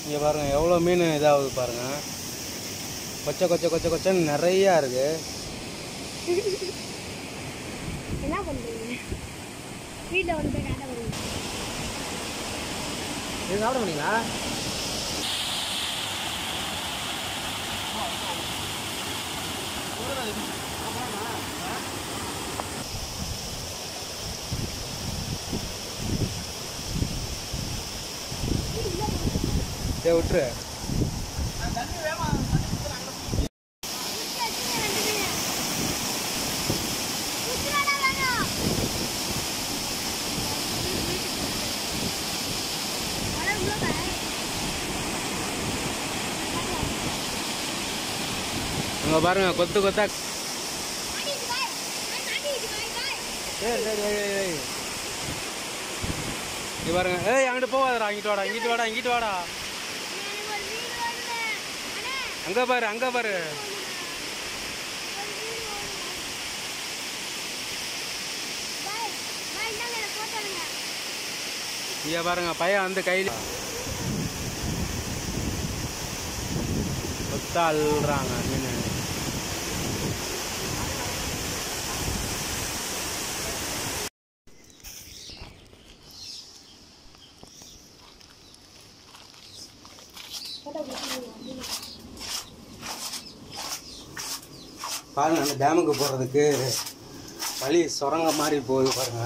இங்கே பாருங்கள் எவ்வளோ மீன் இதாகுது பாருங்கள் கொச்சை கொச்சை கொச்சை கொச்சைன்னு நிறையா இருக்குது என்ன பண்றீங்க வீட்டில் வந்து போய் காட்ட போறீங்க இது சாப்பிட முடியுங்களா சரி விட்டுரு அங்கே பாருங்கள் கொத்து கொத்தா ஏய் சரி ஏய் ஏய் ஏய் இங்க பாருங்க ஏய் அங்கிட்டு போவாதடா இங்கிட்டு வாடா இங்கிட்டு வாடா இங்கிட்டு வாடா அங்க பாரு அங்க பாரு இங்க பாருங்க பையன் வந்து கையில் கொத்தா அள்ளுறாங்க மீன் பாருங்க அந்த டேமுக்கு போகிறதுக்கு வழி சுரங்க மாதிரி போகுது பாருங்க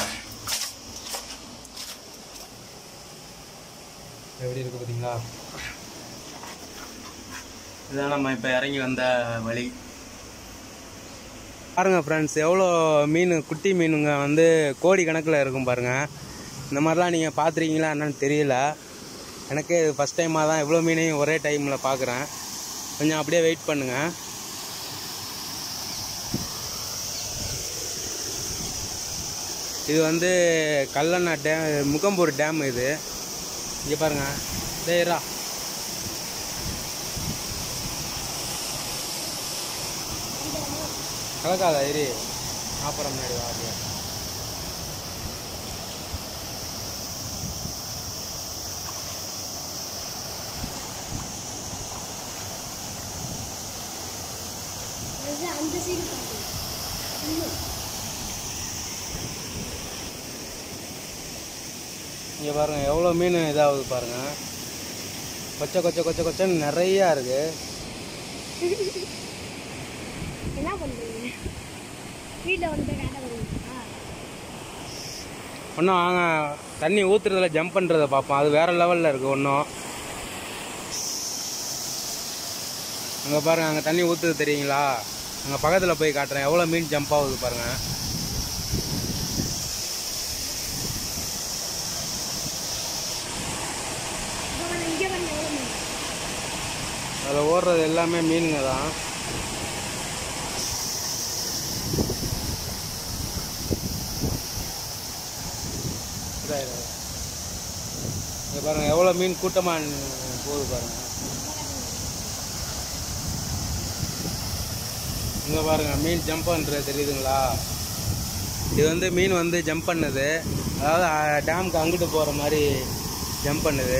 எப்படி இருக்கு பார்த்தீங்களா இதான் நம்ம இப்போ இறங்கி வந்த வழி பாருங்க ஃப்ரெண்ட்ஸ் எவ்வளோ மீன் குட்டி மீனுங்க வந்து கோடி கணக்கில் இருக்கும் பாருங்க இந்த மாதிரிலாம் நீங்கள் பார்த்துருக்கீங்களா என்னன்னு தெரியல எனக்கே இது ஃபஸ்ட் டைமாக தான் இவ்வளோ மீனையும் ஒரே டைமில் பார்க்குறேன் கொஞ்சம் அப்படியே வெயிட் பண்ணுங்கள் இது வந்து கல்லணை டேம் முகம்பூர் டேம் இது இங்கே பாருங்க டேரா கலக்காதா இரு அப்புறம் முன்னாடி வா அப்படியே அந்த சைடு இன்னும் இங்கே பாருங்க எவ்வளோ மீன் இதாகுது பாருங்க கொச்சை கொச்சை கொச்சை கொச்சைன்னு நிறையா இருக்கு என்ன பண்றீங்க வீட்டில் வந்து போய் காட்ட போறீங்களா ஒன்றும் வாங்க தண்ணி ஊற்றுறதுல ஜம்ப் பண்ணுறத பார்ப்போம் அது வேற லெவலில் இருக்குது ஒன்றும் அங்கே பாருங்க அங்கே தண்ணி ஊற்றுது தெரியுங்களா அங்கே பக்கத்தில் போய் காட்டுறேன் எவ்வளோ மீன் ஜம்ப் ஆகுது பாருங்க இப்போ வந்து இங்கே வந்து எவ்வளோ மீன் அதில் ஓடுறது எல்லாமே மீனுங்க தான் இங்கே பாருங்க எவ்வளோ மீன் கூட்டமாக போகுது பாருங்க இங்கே பாருங்க மீன் ஜம்ப் பண்ணுறது தெரியுதுங்களா இது வந்து மீன் வந்து ஜம்ப் பண்ணுது அதாவது டேமுக்கு அங்கிட்டு போகிற மாதிரி ஜம்ப் பண்ணுது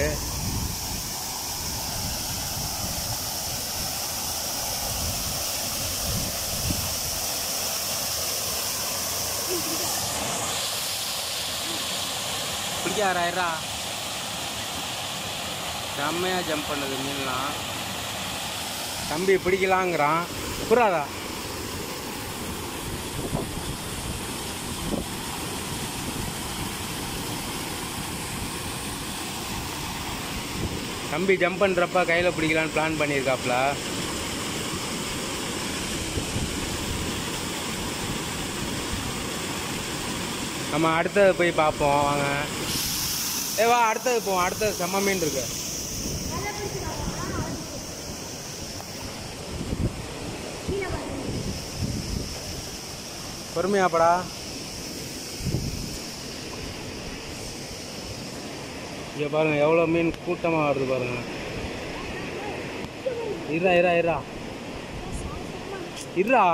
பிடிக்காராயிரா செம்மையா ஜம்ப் பண்ணுது மீன்லாம் தம்பி பிடிக்கலாங்கிறான் புறாதா தம்பி ஜம்ப் பண்ணுறப்ப கையில் பிடிக்கலான்னு பிளான் பண்ணியிருக்காப்ல நம்ம அடுத்தது போய் பார்ப்போம் வாங்க ஏ வா அடுத்தது போவோம் அடுத்தது செம்ம மீன் இருக்கு கீழே பாருங்க பொறுமையாப்படா இங்கே பாருங்க எவ்வளோ மீன் கூட்டமாக வருது பாருங்க இருடா இருடா இருடா இருடா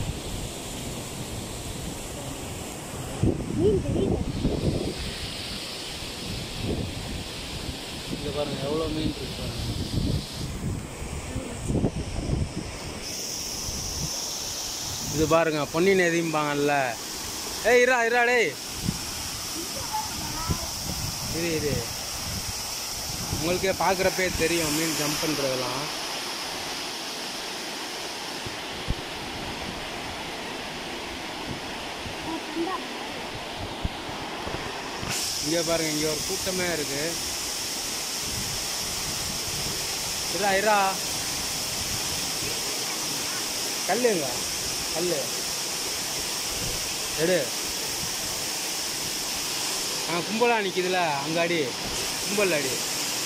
மீன் தெரியுது பாருங்க எவ்வளோ மீன் இருக்கு பாருங்க இது பாருங்க பொன்னி நதிம்பாங்கல்ல ஏய் இரா இரா டேய் இரு இரு உங்களுக்கே பார்க்குறப்பே தெரியும் மீன் ஜம்ப் பண்ணுறதெல்லாம் இங்கே பாருங்க இங்கே ஒரு கூட்டமே இருக்கு இரா இரா கல்லுங்க கல்லு எடு ஆ கும்பலா நிற்கிதுல அங்க அடி கும்பல் அடி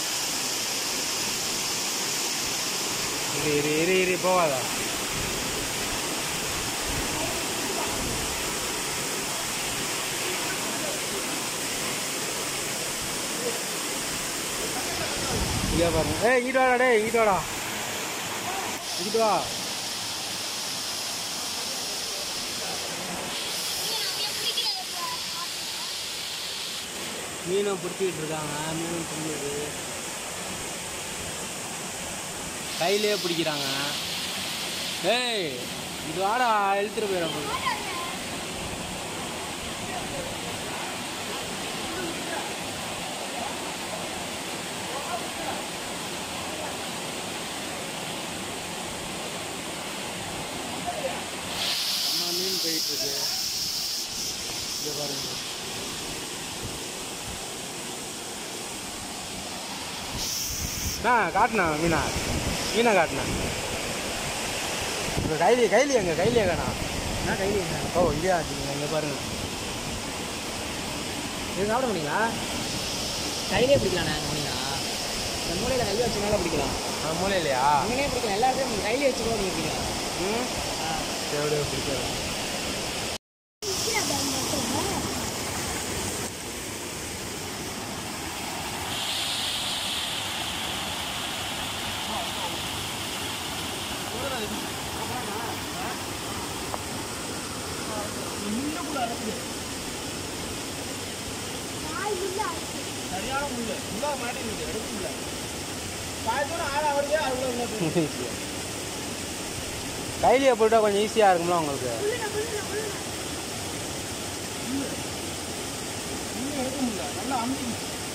இரு இரு இரு இரு போவாதா இங்கே பாருங்க ஏய் இங்கிட்டு வாடா டேய் இங்கிட்டு வாடா இங்கிட்டு வா மீனும் பிடிச்சிக்கிட்டு இருக்காங்க மீனும் திங்குது கையிலே பிடிக்கிறாங்க ஏய் இது வாடா இழுத்துட்டு போயிட போகுது அம்மா மீன் போயிட்டு இருக்கு இங்க பாருங்க ஆ காட்டினா மீனா மீனா காட்டினா இப்போ கைலி கைலி எங்க கைலியே காணா என்ன கைலி என்ன ஓ இங்கே ஆச்சுங்க இங்கே பாருங்க இது சாப்பிட முடியுங்களா கையிலே பிடிக்கலாண்ணே முடியுங்களா இந்த மூலையில் கையை வச்சு மேலே பிடிக்கலாம் ஆ மூளை இல்லையா அங்கனே பிடிக்கலாம் எல்லா இடத்துலையும் கையிலே வச்சு கூட நீங்கள் பிடிக்கலாம் ம் ஆ எவ்வளோ பிடிக்காது சரியான முள்ளு முள்ளா மாட்டேங்குது எடுக்க முடியல பாயத்தோட ஆள் அவருக்கே அவ்வளோ கைலியை போட்டால் கொஞ்சம் ஈஸியாக இருக்கும்ல உங்களுக்கு இன்னும் எடுக்க முடியல நல்லா அமுக்கி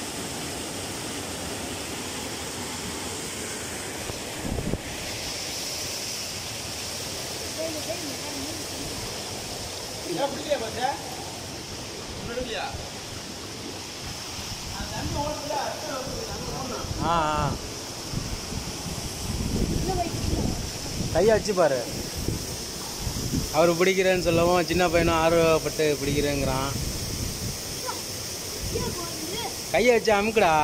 பிடிக்கலையா பாத்தா எடுக்கலையா ஆ ஆ கையை வச்சு பாரு அவர் பிடிக்கிறேன்னு சொல்லவும் சின்ன பையனும் ஆர்வப்பட்டு பிடிக்கிறேங்கிறான் கையை வச்சு அமுக்குடா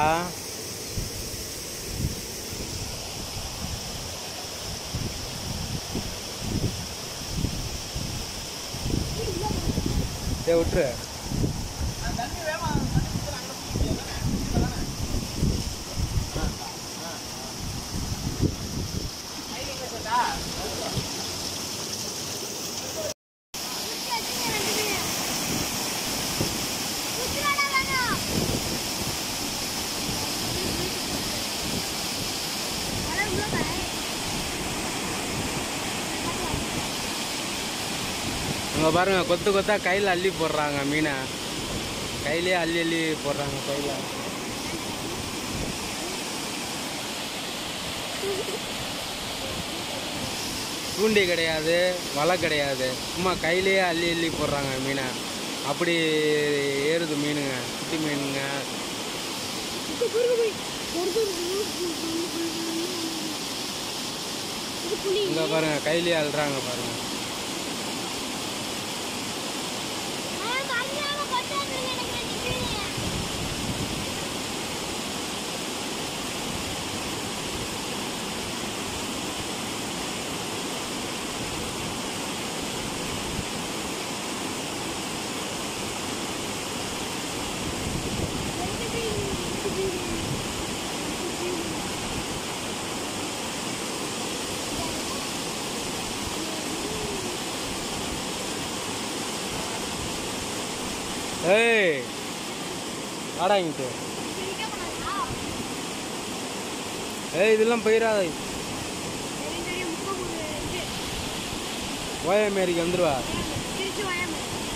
சரி விட்டுரு அங்கே பாருங்க கொத்து கொத்தா கையில் அள்ளி போடுறாங்க மீனை கையிலே அள்ளி அள்ளி போடுறாங்க கையில் தூண்டி கிடையாது வலை கிடையாது சும்மா கையிலேயே அள்ளி அள்ளி போடுறாங்க மீனை அப்படி ஏறுது மீனுங்க குட்டி மீனுங்க இங்கே பாருங்க கையிலேயே அள்ளுறாங்க பாருங்க ஏய் வாடா இங்கிட்டு ஏய் இதெல்லாம் போயிடாத தெரியும் தெரியும் முப்பது இது ஓயமேரிக்கு வந்துருவா திருச்சி வாயாம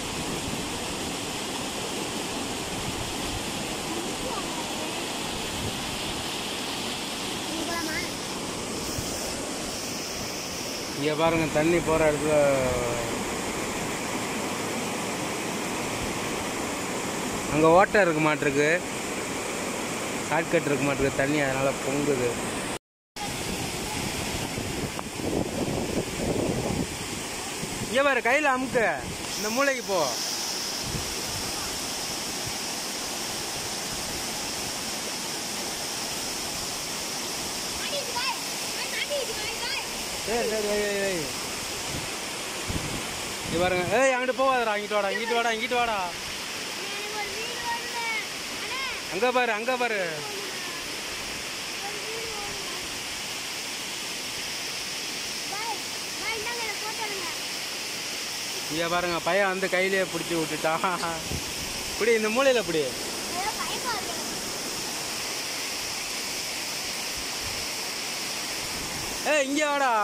இங்கே பாருங்க தண்ணி போகிற இடத்துல அங்கே ஓட்டை இருக்க மாட்டிருக்கு ஷார்ட்கட் இருக்க மாட்டிருக்கு தண்ணி அதனால் பொங்குது இங்கே பாரு கையில் அமுக்கு இந்த மூளைக்கு போ சரி சரி வை வை வை இங்க பாருங்க ஏய் அங்கிட்டு போவாதடா இங்கிட்டு வாடா இங்கிட்டு வாடா இங்கிட்டு வாடா அங்க பாரு அங்க பாரு இங்க பாருங்க பையன் வந்து கையிலேயே பிடிச்சி விட்டுட்டான் இப்படி இந்த மூலையில இப்படி ஏய் இங்க வாடா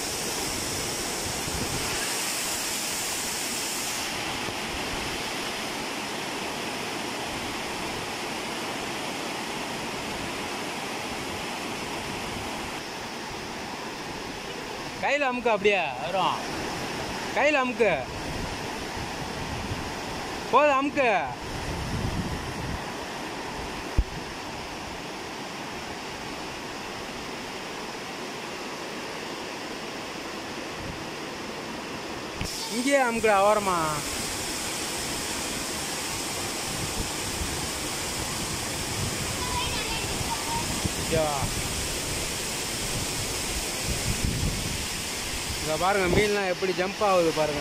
கையில் அமுக்கு அப்படியே வரும் கையில் அமுக்கு போது அமுக்கு இங்கேயே அமுக்குடா ஓரமா ஐயா. இங்க பாருங்க மீன்லாம் எப்படி ஜம்ப் ஆகுது பாருங்க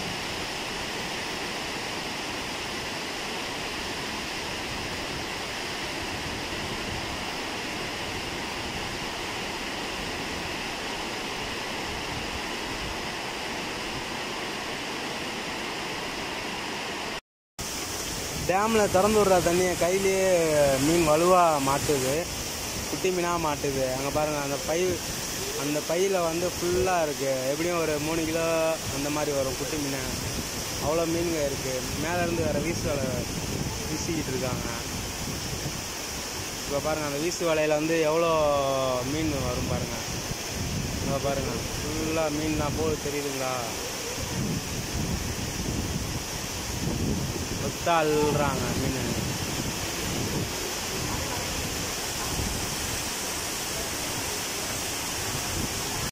டேமில் திறந்து விடுற தண்ணியை கையிலேயே மீன் வலுவாக மாட்டுது குட்டி மீனாக மாட்டுது அங்கே பாருங்கள் அந்த பை அந்த பையில் வந்து ஃபுல்லாக இருக்குது எப்படியும் ஒரு மூணு கிலோ அந்த மாதிரி வரும் குட்டி மீன் அவ்வளோ மீனுங்க இருக்குது மேலேருந்து வேறு வீசு வலை வீசிக்கிட்டு இருக்காங்க இப்போ பாருங்கள் அந்த வீசு வலையில் வந்து எவ்வளோ மீன் வரும் பாருங்கள் இங்கே பாருங்கள் ஃபுல்லாக மீன்லாம் போது தெரியுதுங்களா ஒத்தா அள்ளுறாங்க மீன்